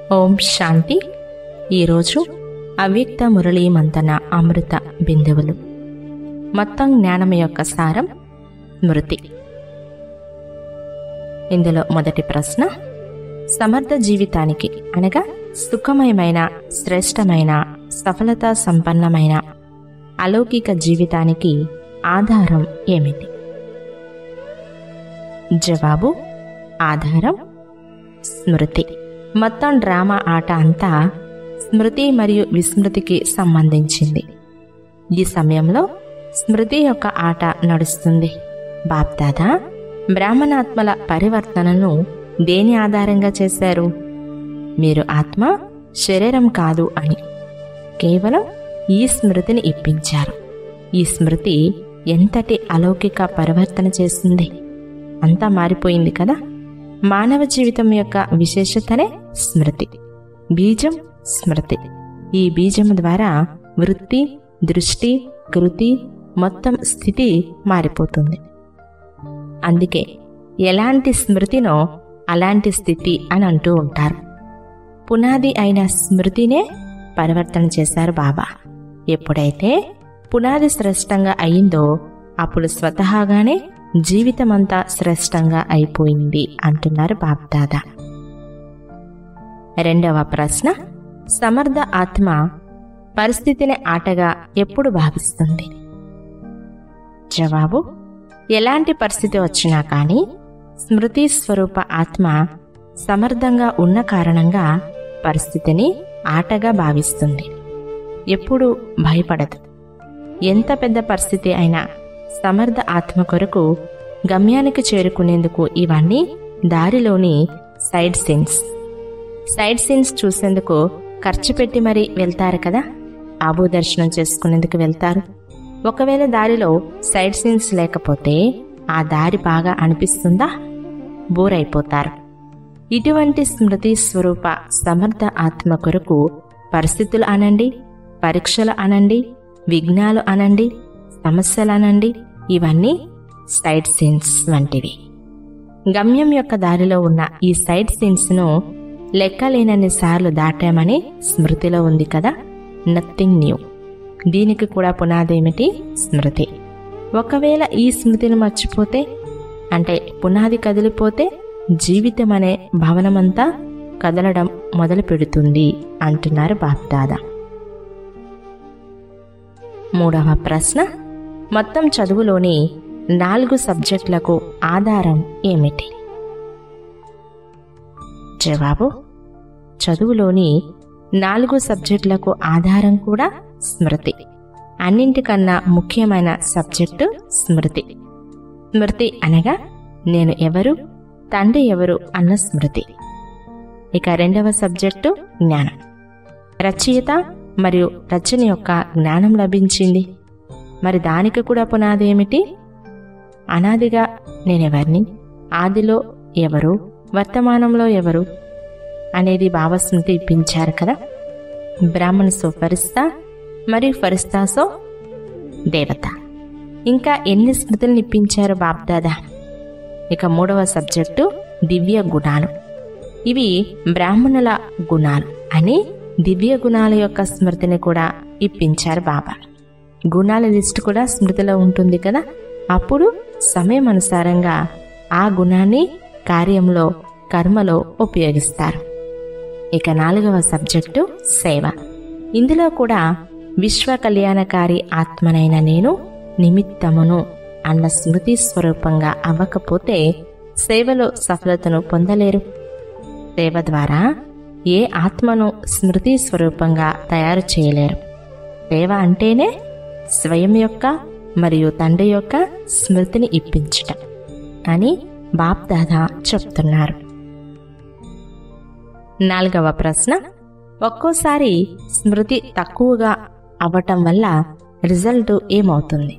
ఓం శాంతి ఈరోజు అవ్యక్త మురళీ మంతన అమృత బిందువులు మొత్తం జ్ఞానం యొక్క సారం స్మృతి ఇందులో మొదటి ప్రశ్న సమర్థ జీవితానికి అనగా సుఖమయమైన శ్రేష్టమైన సఫలత సంపన్నమైన అలౌకిక జీవితానికి ఆధారం ఏమిటి జవాబు ఆధారం స్మృతి మొత్తం డ్రామా ఆట అంతా స్మృతి మరియు విస్మృతికి సంబంధించింది ఈ సమయంలో స్మృతి యొక్క ఆట నడుస్తుంది బాప్దాదా బ్రాహ్మణాత్మల పరివర్తనను దేని ఆధారంగా చేశారు మీరు ఆత్మ శరీరం కాదు అని కేవలం ఈ స్మృతిని ఇప్పించారు ఈ స్మృతి ఎంతటి అలౌకిక పరివర్తన చేసింది అంతా మారిపోయింది కదా మానవ జీవితం యొక్క విశేషతనే స్మృతి బీజం స్మృతి ఈ బీజం ద్వారా వృత్తి దృష్టి కృతి మొత్తం స్థితి మారిపోతుంది అందుకే ఎలాంటి స్మృతినో అలాంటి స్థితి అని అంటూ ఉంటారు పునాది అయిన స్మృతినే పరివర్తన చేశారు బాబా ఎప్పుడైతే పునాది శ్రేష్టంగా అయిందో అప్పుడు స్వతహాగానే జీవితమంతా శ్రేష్టంగా అయిపోయింది అంటున్నారు బాబ్దాదా రెండవ ప్రశ్న సమర్థ ఆత్మ పరిస్థితిని ఆటగా ఎప్పుడు భావిస్తుంది జవాబు ఎలాంటి పరిస్థితి వచ్చినా కానీ స్మృతి స్వరూప ఆత్మ సమర్థంగా ఉన్న కారణంగా పరిస్థితిని ఆటగా భావిస్తుంది ఎప్పుడు భయపడదు ఎంత పెద్ద పరిస్థితి అయినా సమర్థ ఆత్మ కొరకు గమ్యానికి చేరుకునేందుకు ఇవన్నీ దారిలోని సైడ్ సీన్స్ సైడ్ సీన్స్ చూసేందుకు ఖర్చు పెట్టి మరీ వెళ్తారు కదా ఆబు దర్శనం చేసుకునేందుకు వెళ్తారు ఒకవేళ దారిలో సైడ్ సీన్స్ లేకపోతే ఆ దారి బాగా అనిపిస్తుందా బోర్ అయిపోతారు ఇటువంటి స్మృతి స్వరూప సమర్థ ఆత్మ కొరకు పరిస్థితులు అనండి పరీక్షలు అనండి విఘ్నాలు అనండి సమస్యలు అనండి ఇవన్నీ సైడ్ సీన్స్ వంటివి గమ్యం యొక్క దారిలో ఉన్న ఈ సైడ్ సీన్స్ను లెక్కలేనన్ని సార్లు దాటామని స్మృతిలో ఉంది కదా నథింగ్ న్యూ దీనికి కూడా పునాదేమిటి స్మృతి ఒకవేళ ఈ స్మృతిని మర్చిపోతే అంటే పునాది కదిలిపోతే జీవితం అనే భవనమంతా కదలడం మొదలు పెడుతుంది అంటున్నారు బాప్దాదా మూడవ ప్రశ్న మొత్తం చదువులోని నాలుగు సబ్జెక్టులకు ఆధారం ఏమిటి జవాబు చదువులోని నాలుగు సబ్జెక్టులకు ఆధారం కూడా స్మృతి అన్నింటికన్నా ముఖ్యమైన సబ్జెక్టు స్మృతి స్మృతి అనగా నేను ఎవరు తండ్రి ఎవరు అన్న స్మృతి ఇక రెండవ సబ్జెక్టు జ్ఞానం రచయిత మరియు రచన యొక్క జ్ఞానం లభించింది మరి దానికి కూడా పునాది ఏమిటి అనాదిగా నేనెవరిని ఆదిలో ఎవరు వర్తమానంలో ఎవరు అనేది భావస్మృతి ఇప్పించారు కదా బ్రాహ్మణ సో ఫరిస్తా మరియు ఫరిస్తాసో దేవత ఇంకా ఎన్ని స్మృతులను ఇప్పించారు బాబ్దాదా ఇక మూడవ సబ్జెక్టు దివ్య గుణాలు ఇవి బ్రాహ్మణుల గుణాలు అని దివ్య గుణాల యొక్క స్మృతిని కూడా ఇప్పించారు బాబా గుణాల లిస్ట్ కూడా స్మృతిలో ఉంటుంది కదా అప్పుడు సమయం అనుసారంగా ఆ గుణాన్ని కార్యంలో కర్మలో ఉపయోగిస్తారు ఇక నాలుగవ సబ్జెక్టు సేవ ఇందులో కూడా విశ్వ కళ్యాణకారి ఆత్మనైన నేను నిమిత్తమును అన్న స్మృతి స్వరూపంగా అవ్వకపోతే సేవలో సఫలతను పొందలేరు సేవ ద్వారా ఏ ఆత్మను స్మృతి స్వరూపంగా తయారు చేయలేరు సేవ అంటేనే స్వయం యొక్క మరియు తండ్రి యొక్క స్మృతిని ఇప్పించటం అని బాప్దాదా చెప్తున్నారు నాలుగవ ప్రశ్న ఒక్కోసారి స్మృతి తక్కువగా అవ్వటం వల్ల రిజల్ట్ ఏమవుతుంది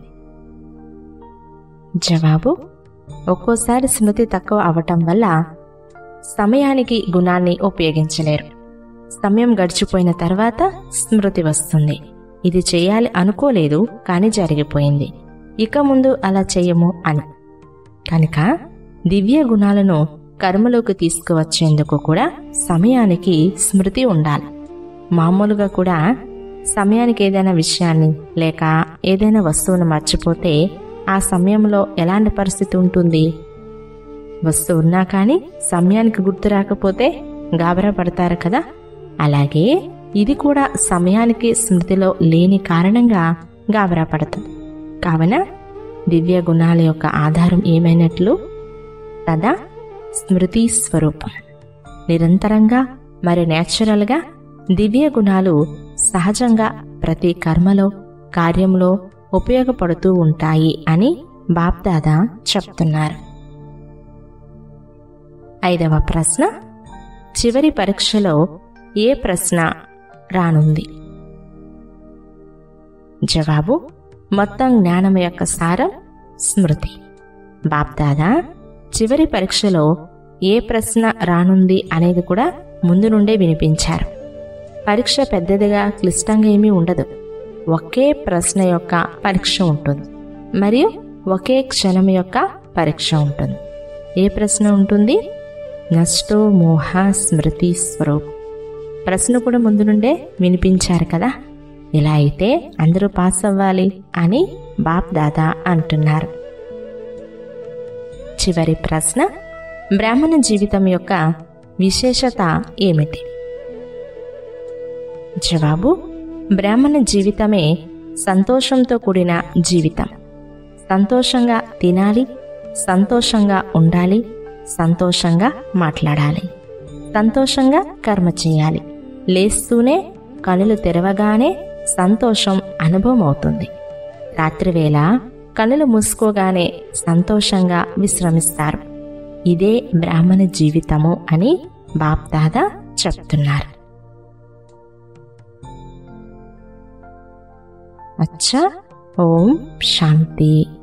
జవాబు ఒక్కోసారి స్మృతి తక్కువ అవటం వల్ల సమయానికి గుణాన్ని ఉపయోగించలేరు సమయం గడిచిపోయిన తర్వాత స్మృతి వస్తుంది ఇది చేయాలి అనుకోలేదు కానీ జరిగిపోయింది ఇక ముందు అలా చేయము అని కనుక దివ్య గుణాలను కర్మలోకి తీసుకువచ్చేందుకు కూడా సమయానికి స్మృతి ఉండాలి మామూలుగా కూడా సమయానికి ఏదైనా విషయాన్ని లేక ఏదైనా వస్తువును మర్చిపోతే ఆ సమయంలో ఎలాంటి పరిస్థితి ఉంటుంది వస్తువు ఉన్నా కానీ సమయానికి గుర్తు రాకపోతే గాబరా పడతారు కదా అలాగే ఇది కూడా సమయానికి స్మృతిలో లేని కారణంగా గాబరా పడుతుంది కావున దివ్య గుణాల యొక్క ఆధారం ఏమైనట్లు తదా స్మృతి స్వరూపం నిరంతరంగా మరి నేచురల్గా దివ్య గుణాలు సహజంగా ప్రతి కర్మలో కార్యంలో ఉపయోగపడుతూ ఉంటాయి అని బాప్దాదా చెప్తున్నారు ఐదవ ప్రశ్న చివరి పరీక్షలో ఏ ప్రశ్న రానుంది జవాబు మొత్తం జ్ఞానం యొక్క సారం స్మృతి బాప్దాదా చివరి పరీక్షలో ఏ ప్రశ్న రానుంది అనేది కూడా ముందు నుండే వినిపించారు పరీక్ష పెద్దదిగా క్లిష్టంగా ఏమీ ఉండదు ఒకే ప్రశ్న యొక్క పరీక్ష ఉంటుంది మరియు ఒకే క్షణం యొక్క పరీక్ష ఉంటుంది ఏ ప్రశ్న ఉంటుంది నష్టో మోహ స్మృతి స్వరూప్ ప్రశ్న కూడా ముందు నుండే వినిపించారు కదా ఇలా అయితే అందరూ పాస్ అవ్వాలి అని బాప్ దాదా అంటున్నారు చివరి ప్రశ్న బ్రాహ్మణ జీవితం యొక్క విశేషత ఏమిటి జవాబు బ్రాహ్మణ జీవితమే సంతోషంతో కూడిన జీవితం సంతోషంగా తినాలి సంతోషంగా ఉండాలి సంతోషంగా మాట్లాడాలి సంతోషంగా కర్మ చేయాలి లేస్తూనే కనులు తెరవగానే సంతోషం అనుభవం అవుతుంది రాత్రివేళ కనులు మూసుకోగానే సంతోషంగా విశ్రమిస్తారు ఇదే బ్రాహ్మణ జీవితము అని బాప్దాదా చెప్తున్నారు అచ్చా ఓం శాంతి